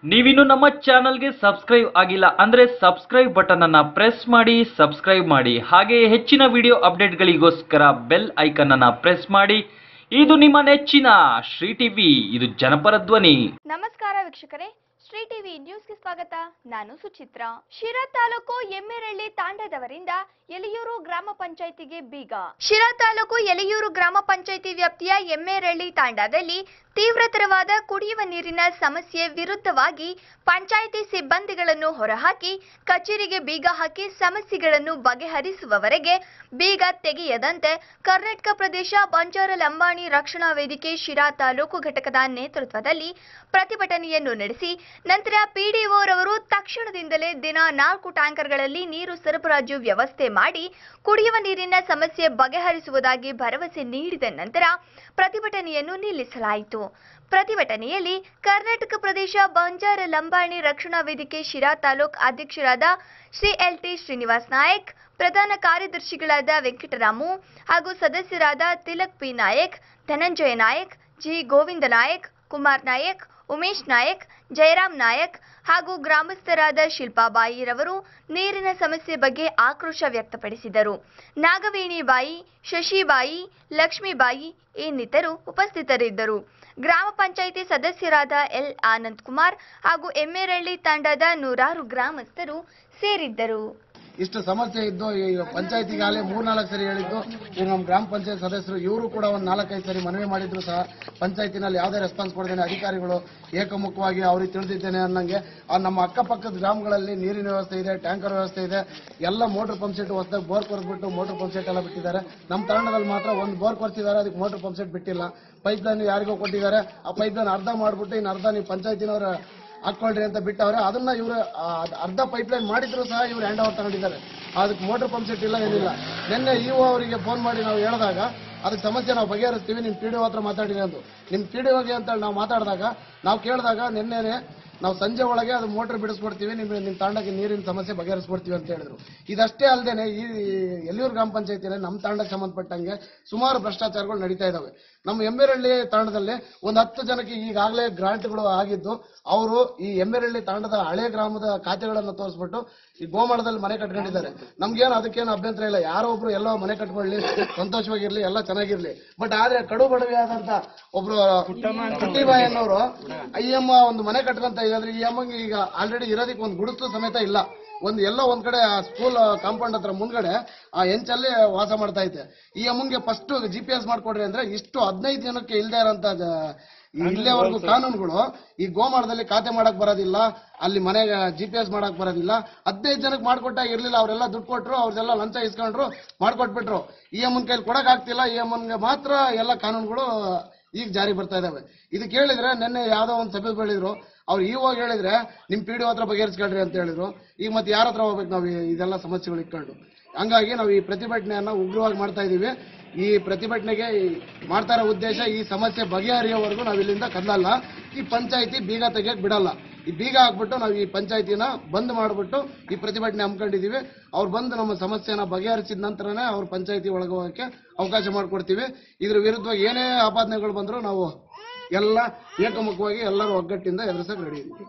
ನೀವಿನ್ನು ನಮ್ಮ ಚಾನಲ್ಗೆ ಸಬ್ಸ್ಕ್ರೈಬ್ ಆಗಿಲ್ಲ ಅಂದ್ರೆ ಸಬ್ಸ್ಕ್ರೈಬ್ ಬಟನ್ ಅನ್ನ ಪ್ರೆಸ್ ಮಾಡಿ ಸಬ್ಸ್ಕ್ರೈಬ್ ಮಾಡಿ ಹಾಗೆ ಹೆಚ್ಚಿನ ವಿಡಿಯೋ ಅಪ್ಡೇಟ್ಗಳಿಗೋಸ್ಕರ ಬೆಲ್ ಐಕನ್ ಅನ್ನ ಪ್ರೆಸ್ ಮಾಡಿ ಇದು ನಿಮ್ಮ ನೆಚ್ಚಿನ ಶ್ರೀ ಟಿವಿ ಇದು ಜನಪರ ಧ್ವನಿ ನಮಸ್ಕಾರ ವೀಕ್ಷಕರೇ ಶ್ರೀ ಟಿವಿ ನ್ಯೂಸ್ಗೆ ಸ್ವಾಗತ ನಾನು ಸುಚಿತ್ರ ಶಿರಾ ತಾಲೂಕು ಎಮ್ಮೆರಳ್ಳಿ ತಾಂಡದವರಿಂದ ಎಲೆಯೂರು ಗ್ರಾಮ ಪಂಚಾಯಿತಿಗೆ ಬೀಗ ಶಿರಾ ತಾಲೂಕು ಎಲೆಯೂರು ಗ್ರಾಮ ಪಂಚಾಯಿತಿ ವ್ಯಾಪ್ತಿಯ ಎಮ್ಮೆರಳ್ಳಿ ತಾಂಡದಲ್ಲಿ ತೀವ್ರತರವಾದ ಕುಡಿಯುವ ನೀರಿನ ಸಮಸ್ಯೆ ವಿರುದ್ಧವಾಗಿ ಪಂಚಾಯಿತಿ ಸಿಬ್ಬಂದಿಗಳನ್ನು ಹೊರಹಾಕಿ ಕಚೇರಿಗೆ ಬೀಗ ಹಾಕಿ ಸಮಸ್ಯೆಗಳನ್ನು ಬಗೆಹರಿಸುವವರೆಗೆ ಬೀಗ ತೆಗೆಯದಂತೆ ಕರ್ನಾಟಕ ಪ್ರದೇಶ ಬಂಜಾರ ಲಂಬಾಣಿ ರಕ್ಷಣಾ ವೇದಿಕೆ ಶಿರಾ ತಾಲೂಕು ಘಟಕದ ನೇತೃತ್ವದಲ್ಲಿ ಪ್ರತಿಭಟನೆಯನ್ನು ನಡೆಸಿ ನಂತರ ಪಿಡಿಒರವರು ತಕ್ಷಣದಿಂದಲೇ ದಿನ ನಾಲ್ಕು ಟ್ಯಾಂಕರ್ಗಳಲ್ಲಿ ನೀರು ಸರಬರಾಜು ವ್ಯವಸ್ಥೆ ಮಾಡಿ ಕುಡಿಯುವ ನೀರಿನ ಸಮಸ್ಯೆ ಬಗೆಹರಿಸುವುದಾಗಿ ಭರವಸೆ ನೀಡಿದ ನಂತರ ಪ್ರತಿಭಟನೆಯನ್ನು ನಿಲ್ಲಿಸಲಾಯಿತು ಪ್ರತಿಭಟನೆಯಲ್ಲಿ ಕರ್ನಾಟಕ ಪ್ರದೇಶ ಬಂಜಾರ ಲಂಬಾಣಿ ರಕ್ಷಣಾ ವೇದಿಕೆ ಶಿರಾ ತಾಲೂಕ್ ಅಧ್ಯಕ್ಷರಾದ ಶ್ರೀ ಎಲ್ ಟಿ ಶ್ರೀನಿವಾಸ್ ನಾಯಕ್ ಪ್ರಧಾನ ಕಾರ್ಯದರ್ಶಿಗಳಾದ ವೆಂಕಟರಾಮು ಹಾಗೂ ಸದಸ್ಯರಾದ ತಿಲಕ್ ಪಿ ನಾಯಕ್ ಧನಂಜಯ ನಾಯಕ್ ಜಿ ಗೋವಿಂದ ನಾಯಕ್ ಕುಮಾರ್ ನಾಯಕ್ ಉಮೇಶ್ ನಾಯಕ್ ಜಯರಾಮ್ ನಾಯಕ್ ಹಾಗೂ ಗ್ರಾಮಸ್ಥರಾದ ಶಿಲ್ಪಾಬಾಯಿರವರು ನೀರಿನ ಸಮಸ್ಯೆ ಬಗ್ಗೆ ಆಕ್ರೋಶ ವ್ಯಕ್ತಪಡಿಸಿದರು ನಾಗವೇಣಿಬಾಯಿ ಶಶಿಬಾಯಿ ಲಕ್ಷ್ಮೀಬಾಯಿ ಇನ್ನಿತರು ಉಪಸ್ಥಿತರಿದ್ದರು ಗ್ರಾಮ ಪಂಚಾಯಿತಿ ಸದಸ್ಯರಾದ ಎಲ್ ಆನಂದ್ ಕುಮಾರ್ ಹಾಗೂ ಎಮ್ಮೆರಳ್ಳಿ ತಂಡದ ನೂರಾರು ಗ್ರಾಮಸ್ಥರು ಸೇರಿದ್ದರು ಇಷ್ಟು ಸಮಸ್ಯೆ ಇದ್ದು ಈ ಪಂಚಾಯತಿಗಾಗಲೇ ಮೂರ್ನಾಲ್ಕು ಸರಿ ಹೇಳಿದ್ದು ಈಗ ನಮ್ಮ ಗ್ರಾಮ ಪಂಚಾಯತ್ ಸದಸ್ಯರು ಇವರು ಕೂಡ ಒಂದು ನಾಲ್ಕೈದು ಸರಿ ಮನವಿ ಮಾಡಿದ್ರು ಸಹ ಪಂಚಾಯತಿನಲ್ಲಿ ಯಾವುದೇ ರೆಸ್ಪಾನ್ಸ್ ಕೊಡದೇನೆ ಅಧಿಕಾರಿಗಳು ಏಕಮುಖವಾಗಿ ಅವ್ರಿಗೆ ತಿಳಿದಿದ್ದೇನೆ ಅನ್ನಂಗೆ ಆ ನಮ್ಮ ಅಕ್ಕಪಕ್ಕದ ಗ್ರಾಮಗಳಲ್ಲಿ ನೀರಿನ ವ್ಯವಸ್ಥೆ ಇದೆ ಟ್ಯಾಂಕರ್ ವ್ಯವಸ್ಥೆ ಇದೆ ಎಲ್ಲ ಮೋಟರ್ ಪಂಪ್ ಸೆಟ್ ಹೊಸದಾಗಿ ಬೋರ್ ಕೊರೆದ್ಬಿಟ್ಟು ಮೋಟರ್ ಪಂಪ್ ಸೆಟ್ ಎಲ್ಲ ಬಿಟ್ಟಿದ್ದಾರೆ ನಮ್ಮ ತಾಂಡದಲ್ಲಿ ಮಾತ್ರ ಒಂದು ಬೋರ್ ಕೊರ್ತಿದ್ದಾರೆ ಅದಕ್ಕೆ ಮೋಟರ್ ಪಂಪ್ ಸೆಟ್ ಬಿಟ್ಟಿಲ್ಲ ಪೈಪ್ ಲೈನ್ ಯಾರಿಗೋ ಕೊಟ್ಟಿದ್ದಾರೆ ಆ ಪೈಪ್ ಲೈನ್ ಅರ್ಧ ಮಾಡ್ಬಿಟ್ಟು ಇನ್ನು ಅರ್ಧ ನೀವು ಪಂಚಾಯತಿನವರ ಹಾಕೊಳ್ರಿ ಅಂತ ಬಿಟ್ಟವ್ರೆ ಅದನ್ನ ಇವರು ಅರ್ಧ ಪೈಪ್ ಲೈನ್ ಮಾಡಿದ್ರು ಸಹ ಇವ್ರು ಹ್ಯಾಂಡ್ ಓವರ್ ತಗೊಂಡಿದ್ದಾರೆ ಅದಕ್ಕೆ ಮೋಟರ್ ಪಂಪ್ ಸೆಟ್ ಇಲ್ಲ ಏನಿಲ್ಲ ನಿನ್ನೆ ಇಒ ಅವರಿಗೆ ಫೋನ್ ಮಾಡಿ ನಾವು ಹೇಳಿದಾಗ ಅದಕ್ಕೆ ಸಮಸ್ಯೆ ನಾವು ಬಗೆಹರಿಸ್ತೀವಿ ನಿಮ್ಮ ಪಿ ಡಿ ಹತ್ರ ಮಾತಾಡಿರಿ ಅಂದು ನಿಮ್ಮ ಪಿ ಡಿ ಒಗೆ ಅಂತೇಳಿ ನಾವು ಮಾತಾಡಿದಾಗ ನಾವು ಕೇಳಿದಾಗ ನಿನ್ನೆನೆ ನಾವು ಸಂಜೆ ಒಳಗೆ ಅದು ಮೋಟರ್ ಬಿಡಿಸ್ಕೊಡ್ತೀವಿ ನಿಮ್ಮ ನಿಮ್ಮ ತಾಂಡಕ್ಕೆ ನೀರಿನ ಸಮಸ್ಯೆ ಬಗೆಹರಿಸ್ಕೊಡ್ತೀವಿ ಅಂತ ಹೇಳಿದ್ರು ಇದಷ್ಟೇ ಅಲ್ಲದೆ ಈ ಎಲ್ಲಿಯೂರು ಗ್ರಾಮ ಪಂಚಾಯತಿಯಲ್ಲಿ ನಮ್ಮ ತಾಂಡಕ್ಕೆ ಸಂಬಂಧಪಟ್ಟಂಗೆ ಸುಮಾರು ಭ್ರಷ್ಟಾಚಾರಗಳು ನಡೀತಾ ಇದಾವೆ ನಮ್ಮ ಎಮ್ಮೆರಳ್ಳಿ ತಾಂಡದಲ್ಲಿ ಒಂದು ಹತ್ತು ಜನಕ್ಕೆ ಈಗಾಗಲೇ ಗ್ರಾಂಟ್ಗಳು ಆಗಿದ್ದು ಅವರು ಈ ಎಮ್ಮೆರಳ್ಳಿ ತಾಂಡದ ಹಳೆ ಗ್ರಾಮದ ಖಾತೆಗಳನ್ನು ತೋರಿಸ್ಬಿಟ್ಟು ಈ ಗೋಮಾಳದಲ್ಲಿ ಮನೆ ಕಟ್ಕೊಂಡಿದ್ದಾರೆ ನಮ್ಗೇನು ಅದಕ್ಕೇನು ಅಭ್ಯಂತರ ಇಲ್ಲ ಯಾರೋ ಒಬ್ರು ಎಲ್ಲೋ ಮನೆ ಕಟ್ಕೊಳ್ಳಿ ಸಂತೋಷವಾಗಿರ್ಲಿ ಎಲ್ಲ ಚೆನ್ನಾಗಿರ್ಲಿ ಬಟ್ ಆದ್ರೆ ಕಡು ಬಡವೆ ಆದಂತ ಒಬ್ರು ಪುಟ್ಟಿಬಾಯಿ ಅನ್ನೋರು ಈ ಅಮ್ಮ ಒಂದು ಮನೆ ಕಟ್ಕೊಂತ ಇದ್ರೆ ಈ ಅಮ್ಮಂಗೆ ಈಗ ಆಲ್ರೆಡಿ ಇರೋದಕ್ಕೆ ಒಂದು ಗುಡಿಸಲು ಸಮೇತ ಇಲ್ಲ ಒಂದು ಎಲ್ಲೋ ಒಂದ್ ಕಡೆ ಸ್ಕೂಲ್ ಕಾಂಪೌಂಡ್ ಹತ್ರ ಮುಂದ್ಗಡೆ ಆ ಎಂಚಲ್ಲಿ ವಾಸ ಮಾಡ್ತಾ ಐತೆ ಈ ಅಮ್ಮಂಗೆ ಫಸ್ಟ್ ಜಿ ಪಿ ಎಸ್ ಮಾಡ್ಕೊಡ್ರಿ ಅಂದ್ರೆ ಇಷ್ಟು ಹದಿನೈದು ಜನಕ್ಕೆ ಇಲ್ದೇ ಇರೋಂತ ಇಲ್ಲೇವರೆಗೂ ಕಾನೂನುಗಳು ಈ ಗೋಮಾಳದಲ್ಲಿ ಖಾತೆ ಮಾಡಕ್ ಬರೋದಿಲ್ಲ ಅಲ್ಲಿ ಮನೆಗೆ ಜಿ ಪಿ ಎಸ್ ಮಾಡಕ್ ಬರೋದಿಲ್ಲ ಹದಿನೈದು ಜನಕ್ಕೆ ಮಾಡ್ಕೊಟ್ಟಾಗ ಇರ್ಲಿಲ್ಲ ಅವರೆಲ್ಲ ದುಡ್ಡು ಕೊಟ್ರು ಅವ್ರದೆಲ್ಲ ಲಂಚ ಇಸ್ಕೊಂಡ್ರು ಮಾಡ್ಕೊಟ್ಬಿಟ್ರು ಈ ಅಮ್ಮನ ಕೈಲಿ ಕೊಡಕ್ ಆಗ್ತಿಲ್ಲ ಈ ಅಮ್ಮನ್ಗೆ ಮಾತ್ರ ಎಲ್ಲ ಕಾನೂನುಗಳು ಈಗ ಜಾರಿ ಬರ್ತಾ ಇದಾವೆ ಇದು ಕೇಳಿದ್ರೆ ನಿನ್ನೆ ಯಾವ್ದೋ ಒಂದು ಸಭೆ ಹೇಳಿದ್ರು ಅವ್ರು ಇವಾಗ ಹೇಳಿದ್ರೆ ನಿಮ್ ಪಿ ಡಿ ಹತ್ರ ಬಗೆಹರಿಸ್ಕೊಳ್ರಿ ಅಂತ ಹೇಳಿದ್ರು ಈಗ ಮತ್ತೆ ಯಾರ ಹತ್ರ ಹೋಗ್ಬೇಕು ನಾವು ಈ- ಇದೆಲ್ಲ ಸಮಸ್ಯೆಗಳು ಇಟ್ಕೊಂಡು ಹಂಗಾಗಿ ನಾವು ಈ ಪ್ರತಿಭಟನೆಯನ್ನ ಉಗ್ರವಾಗಿ ಮಾಡ್ತಾ ಇದೀವಿ ಈ ಪ್ರತಿಭಟನೆಗೆ ಈ ಮಾಡ್ತಾ ಇರೋ ಉದ್ದೇಶ ಈ ಸಮಸ್ಯೆ ಬಗೆಹರಿಯೋವರೆಗೂ ನಾವು ಇಲ್ಲಿಂದ ಕದಲಲ್ಲ ಈ ಪಂಚಾಯತಿ ಬೀಗ ತೆಗಿಯಕ್ ಬಿಡಲ್ಲ ಈ ಬೀಗ ಹಾಕ್ಬಿಟ್ಟು ನಾವು ಈ ಪಂಚಾಯತಿನ ಬಂದ್ ಮಾಡ್ಬಿಟ್ಟು ಈ ಪ್ರತಿಭಟನೆ ಹಮ್ಮಿಕೊಂಡಿದೀವಿ ಅವ್ರು ಬಂದು ನಮ್ಮ ಸಮಸ್ಯೆನ ಬಗೆಹರಿಸಿದ ನಂತರನೇ ಅವ್ರ ಪಂಚಾಯತಿ ಒಳಗೆ ಹೋಗಕ್ಕೆ ಅವಕಾಶ ಮಾಡಿಕೊಡ್ತೀವಿ ಇದ್ರ ವಿರುದ್ಧವಾಗಿ ಏನೇ ಆಪಾದನೆಗಳು ಬಂದರೂ ನಾವು ಎಲ್ಲ ಏಕಮುಖವಾಗಿ ಎಲ್ಲರೂ ಒಗ್ಗಟ್ಟಿಂದ ಎದುರಿಸಕ್ ರೆಡಿ ಇದ್ದೀವಿ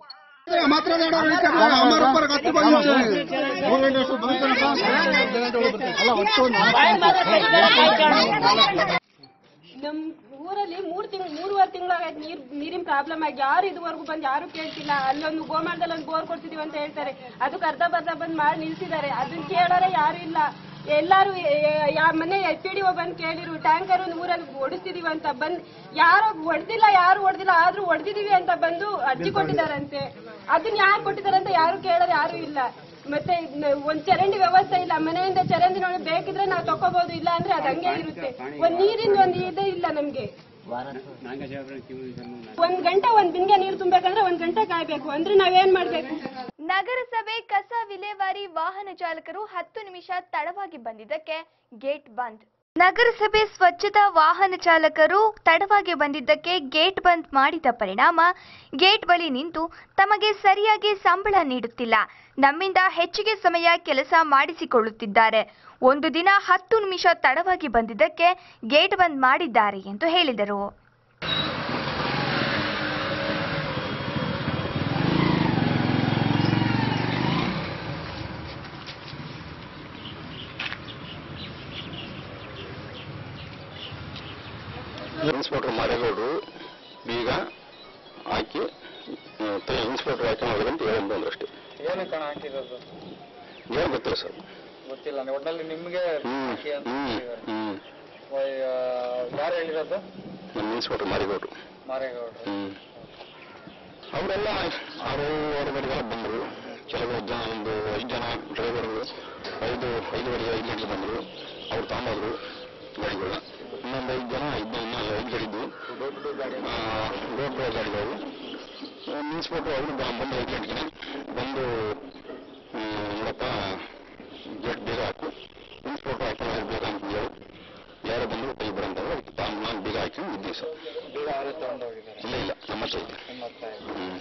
ನಮ್ ಊರಲ್ಲಿ ಮೂರ್ ತಿಂಗ್ ಮೂರುವರೆ ತಿಂಗಳಾಗೈತೆ ನೀರ್ ನೀರಿನ ಪ್ರಾಬ್ಲಮ್ ಆಗಿ ಯಾರು ಇದುವರೆಗೂ ಬಂದು ಯಾರು ಕೇಳ್ತಿಲ್ಲ ಅಲ್ಲೊಂದು ಗೋಮಾಳದಲ್ಲಿ ಒಂದು ಬೋರ್ ಕೊಡ್ತಿದೀವಿ ಅಂತ ಹೇಳ್ತಾರೆ ಅದಕ್ಕೆ ಅರ್ಧ ಬರ್ಧ ಬಂದ್ ಮಾಡಿ ನಿಲ್ಸಿದ್ದಾರೆ ಅದನ್ನ ಕೇಳೋರೆ ಯಾರು ಇಲ್ಲ ಎಲ್ಲಾರು ಯಾ ಮನೆ ಪಿ ಡಿ ಒ ಬಂದು ಕೇಳಿರು ಟ್ಯಾಂಕರ್ ಒಂದು ಊರಲ್ಲಿ ಹೊಡಿಸ್ತಿದೀವಿ ಅಂತ ಬಂದ್ ಯಾರು ಹೊಡೆದಿಲ್ಲ ಯಾರು ಹೊಡೆದಿಲ್ಲ ಆದ್ರೂ ಹೊಡೆದಿದೀವಿ ಅಂತ ಬಂದು ಅರ್ಜಿ ಕೊಟ್ಟಿದಾರಂತೆ ಅದನ್ನ ಯಾರು ಕೊಟ್ಟಿದಾರೆ ಅಂತ ಯಾರು ಕೇಳೋರು ಯಾರು ಇಲ್ಲ ಮತ್ತೆ ಇದ್ನ ಒಂದ್ ಚರಂಡಿ ವ್ಯವಸ್ಥೆ ಇಲ್ಲ ಮನೆಯಿಂದ ಚರಂಡಿ ನೋಡಿ ಬೇಕಿದ್ರೆ ನಾವು ತಕೋಬಹುದು ಇಲ್ಲ ಅಂದ್ರೆ ಅದು ಹಂಗೆ ಇರುತ್ತೆ ಒಂದ್ ನೀರಿಂದ ಒಂದ್ ಇದೇ ಇಲ್ಲ ನಮ್ಗೆ ಒಂದ್ ಗಂಟೆ ಒಂದ್ ಬಿಂಗೆ ನೀರು ತುಂಬೇಕಂದ್ರೆ ಒಂದ್ ಗಂಟೆ ಕಾಯ್ಬೇಕು ಅಂದ್ರೆ ನಾವೇನ್ ಮಾಡ್ಬೇಕು ನಗರಸಭೆ ಕಸ ವಿಲೇವಾರಿ ವಾಹನ ಚಾಲಕರು ಹತ್ತು ನಿಮಿಷ ತಡವಾಗಿ ಬಂದಿದ್ದಕ್ಕೆ ಗೇಟ್ ಬಂದ್ ನಗರಸಭೆ ಸ್ವಚ್ಛತಾ ವಾಹನ ಚಾಲಕರು ತಡವಾಗಿ ಬಂದಿದ್ದಕ್ಕೆ ಗೇಟ್ ಬಂದ್ ಮಾಡಿದ ಪರಿಣಾಮ ಗೇಟ್ ಬಳಿ ನಿಂತು ತಮಗೆ ಸರಿಯಾಗಿ ಸಂಬಳ ನೀಡುತ್ತಿಲ್ಲ ನಮ್ಮಿಂದ ಹೆಚ್ಚಿಗೆ ಸಮಯ ಕೆಲಸ ಮಾಡಿಸಿಕೊಳ್ಳುತ್ತಿದ್ದಾರೆ ಒಂದು ದಿನ ಹತ್ತು ನಿಮಿಷ ತಡವಾಗಿ ಬಂದಿದ್ದಕ್ಕೆ ಗೇಟ್ ಬಂದ್ ಮಾಡಿದ್ದಾರೆ ಎಂದು ಹೇಳಿದರು ಮತ್ತೆ ಇನ್ಸ್ಪೆಕ್ಟರ್ ಆಯ್ಕೆ ಮಾಡಿದ್ರೆ ಅಂತ ಹೇಳಿ ಬಂದ್ರು ಅಷ್ಟೇ ಏನು ಕಣ ಹಾಕಿರೋದು ಏನು ಗೊತ್ತಿಲ್ಲ ಸರ್ ಗೊತ್ತಿಲ್ಲ ಒಟ್ನಲ್ಲಿ ನಿಮ್ಗೆ ಹ್ಮ್ ಹಾಕಿ ಅಂತ ಹ್ಮ್ ಹೇಳಿದ್ದಾರೆ. ಹ್ಮ್ ಓಯ್, ಆ, ಯಾರು ಹೇಳಿರೋದು ನಮ್ಮ ಇನ್ಸ್ಪೆಕ್ಟರ್ ಮಾರಿಗೌಡ್ರು ಮಾರೇಗೌಡ್ರು ಹ್ಮ್ ಅವರೆಲ್ಲ ಆರು ಆರೂವರೆಗೆಲ್ಲ ಬಂದರು ಕೆಲವು ಜನ ಒಂದು ಐದು ಜನ ಡ್ರೈವರ್ಗಳು ಐದು ಐದುವರೆಗೆ ಐದು ಗಂಟೆಗೆ ಬಂದರು ಅವ್ರು ತಗೊಂಡೋದ್ರು ಗಾಡಿಗಳನ್ನ ಇನ್ನೊಂದು ಐದು ಜನ ಇದ್ದು ಇನ್ನೂ ಐದು ಗಾಡಿದ್ದು ದೊಡ್ಡ ದೊಡ್ಡ ಗಾಡಿಗಳು ಇನ್ಸ್ಪೆಕ್ಟರ್ ಅವರು ಬಂದು ಐದು ಗಂಟೆಗೆ ಬಂದು ಹ್ಮ್, ನೋಡಪ್ಪ ಗೇಟ್ ಬೇಗ ಹಾಕು ಇನ್ಸ್ಪೆಕ್ಟರ್ ಹಾಕೊಂಡು ಬೇಗ ಅಂತ ಹೇಳಿ ಯಾರೋ ಬಂದರು ಕೈ ಬರಂತಂದ್ರೆ ಅದಕ್ಕೆ ತಾನು ನಾನು ಬೇಗ ಹಾಕೊಂಡು ಇದ್ದೀವಿ ಸರ್ ಬೇಗ ಅವರೇ ತಗೊಂಡೋಗಿದ್ದಾರೆ ಇಲ್ಲ ಇಲ್ಲ ನಮ್ಮ ಹತ್ರ ಇದೆ ನಿಮ್ಮ ಹತ್ರ ಇದೆ. ಹ್ಮ್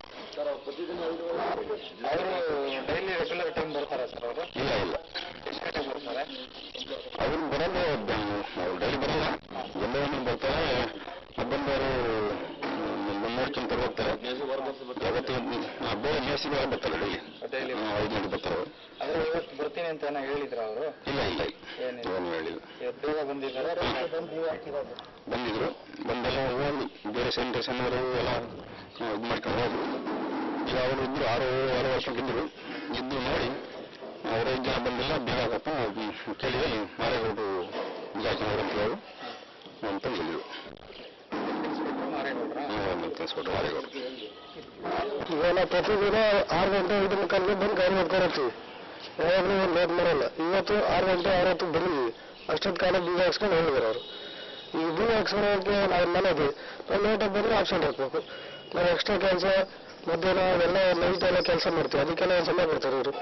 ಅವರು ಡೈಲಿ ರೆಗ್ಯುಲರ್ ಟೈಮ್ ಬರ್ತಾರಾ ಸರ್ ಅವರು ಇಲ್ಲ ಇಲ್ಲ ಎಷ್ಟು ಗಂಟೆಗೆ ಬರ್ತಾರೆ ಅವ್ರು ಬರಲ್ಲ ಅವ್ರು ಡೈಲಿ ಬರಲ್ಲ ಎಲ್ಲವನ್ನೂ ಬರ್ತಾರೆ ಬಂದವರು ನೋಡ್ಕೊಂತ ಹೋಗ್ತಾರೆ ಯಾವತ್ತು ಬೇರೆ ಮೇಸಿಗೆ ಬರ್ತಾರೆ ಡೈಲಿ ಡೈಲಿ ಐದು ಗಂಟೆ ಬರ್ತಾರೆ ಅವ್ರು. ಆದ್ರೆ ಇವತ್ತು ಬರ್ತೀನಿ ಅಂತ ಏನೋ ಹೇಳಿದ್ರ ಅವರು ಇಲ್ಲ ಇಲ್ಲ ಏನಿಲ್ಲ. ಏನು ಹೇಳಿಲ್ಲ ಇವತ್ತು ಬೇಗ ಬಂದಿದ್ದಾರೆ ಬಂದಿದ್ರು ಬಂದೆಲ್ಲ ಹೋಗಿ ಬೇರೆ ಸ್ಯಾನಿಟೇಷನ್ ಅವರು ಎಲ್ಲ ಇದು ಮಾಡ್ಕೊಂಡು ಹೋದ್ರು ಈಗ ಅವರು ಇದ್ರು ಆರು ಆರು ವರ್ಷಕ್ಕೆ ಇದ್ರು ಇದ್ದು ನೋಡಿ ಅವರು ಐದು ಜನ ಬಂದಿಲ್ಲ ಬೇಗ ಹಾಕಪ್ಪ ಕೇಳಿದೆ ಮಾರೇಗೌಡರು ಜಾಕಿನವರು ಅಂತ ಹೇಳಿ ಅಂತ ಹೇಳಿದ್ರು ಮಾರೇಗೌಡ್ರ ತಿಳಿಸ್ಕೊಟ್ರು ಮಾರೇಗೌಡರು ಇವೆಲ್ಲ ಪ್ರತಿದಿನ ಆರು ಗಂಟೆ ಐದು ಮುಕ್ಕಾಲ್ಗೆ ಬಂದು ಗಾಡಿ ಹೊಡ್ಕೊಳತ್ತೀವಿ ಯಾವಾಗಲೂ ಲೇಟ್ ಮಾಡಲ್ಲ ಇವತ್ತು ಆರು ಗಂಟೆ ಆರು ಹೊತ್ತಿಗೆ ಬಂದಿದ್ವಿ ಅಷ್ಟೊತ್ತು ಕಾಲ ಬೀಗ ಹಾಕ್ಸ್ಕೊಂಡು ಹೋಗಿದ್ದಾರೆ ಅವರು ಈಗ ಬೀಗ ಹಾಕ್ಸ್ಕೊಳಕ್ಕೆ ನಾವು ಮನೆ ಇದೆ ನಾವು ಲೇಟಾಗಿ ಬಂದರೆ ಆಪ್ಷನ್ ಹಾಕ್ಬೇಕು ನಾವು ಎಕ್ಸ್ಟ್ರಾ ಕೆಲಸ ಮಧ್ಯಾಹ್ನ ಅವೆಲ್ಲ ನೈಟ್ ಎಲ್ಲ ಕೆಲಸ ಮಾಡ್ತೀವಿ ಅದಕ್ಕೆಲ್ಲ ಒಂದು ಸಮಯ ಕೊಡ್ತಾರೆ ಇವರು